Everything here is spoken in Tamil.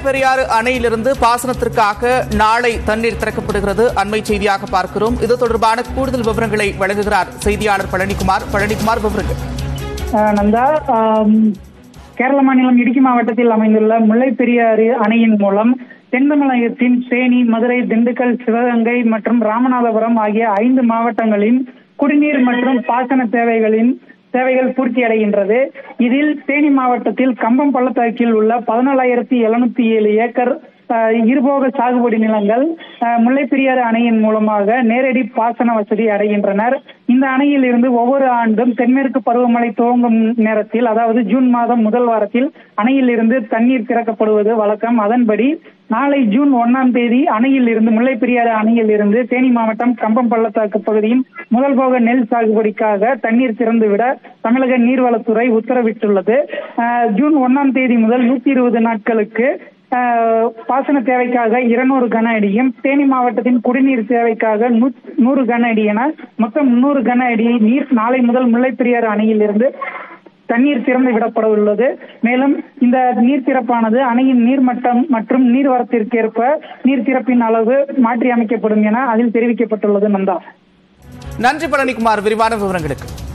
பெரியாறு அணையிலிருந்து பாசனத்திற்காக நாளை தண்ணீர் திறக்கப்படுகிறது அண்மை செய்தியாக பார்க்கிறோம் இது தொடர்பான கூடுதல் விவரங்களை வழங்குகிறார் செய்தியாளர் பழனிக்குமார் பழனிக்குமார் விவரங்கள் ஆஹ் நந்தா ஆம், கேரள மாநிலம் இடுக்கி மாவட்டத்தில் அமைந்துள்ள முல்லை பெரியாறு அணையின் மூலம் தென் தமிழகத்தின் தேனி மதுரை திண்டுக்கல் சிவகங்கை மற்றும் ராமநாதபுரம் ஆகிய ஐந்து மாவட்டங்களின் குடிநீர் மற்றும் பாசன தேவைகளின் தேவைகள் பூர்த்தி அடைகின்றது இதில் தேனி மாவட்டத்தில் கம்பம் பள்ளத்தாக்கில் உள்ள பதினாலாயிரத்தி எழுநூத்தி ஏழு ஏக்கர் ஆஹ், இருபோக சாகுபடி நிலங்கள் ஆஹ், முல்லைப்பெரியாறு அணையின் மூலமாக நேரடி பாசன வசதி அடைகின்றனர் இந்த அணையில் இருந்து ஒவ்வொரு ஆண்டும் தென்மேற்கு பருவமழை துவங்கும் நேரத்தில் அதாவது ஜூன் மாதம் முதல் வாரத்தில் அணையில் இருந்து தண்ணீர் திறக்கப்படுவது வழக்கம் அதன்படி நாளை ஜூன் ஒன்னாம் தேதி அணையில் இருந்து முல்லைப்பெரியாறு அணையில் இருந்து தேனி மாவட்டம் கம்பம் பள்ளத்தாக்கு பகுதியின் முதல் போக நெல் சாகுபடிக்காக தண்ணீர் திறந்துவிட தமிழக நீர்வளத்துறை உத்தரவிட்டுள்ளது ஆஹ், ஜூன் ஒன்னாம் தேதி முதல் நூத்தி இருபது நாட்களுக்கு ஆஹ், பாசன தேவைக்காக இருநூறு கன அடியும் தேனி மாவட்டத்தின் குடிநீர் தேவைக்காக நூ- நூறு கன அடி என மொத்தம் முன்னூறு கன அடி நீர் நாளை முதல் முல்லைப்பெரியாறு அணையில் இருந்து தண்ணீர் திறந்து விடப்பட உள்ளது மேலும் இந்த நீர் திறப்பானது அணையின் நீர்மட்டம் மற்றும் நீர்வரத்திற்கேற்ப நீர் திறப்பின் அளவு மாற்றி அமைக்கப்படும் என அதில் தெரிவிக்கப்பட்டுள்ளது நந்தா நன்றி பழனிக்குமார் விரிவான விவரங்களுக்கு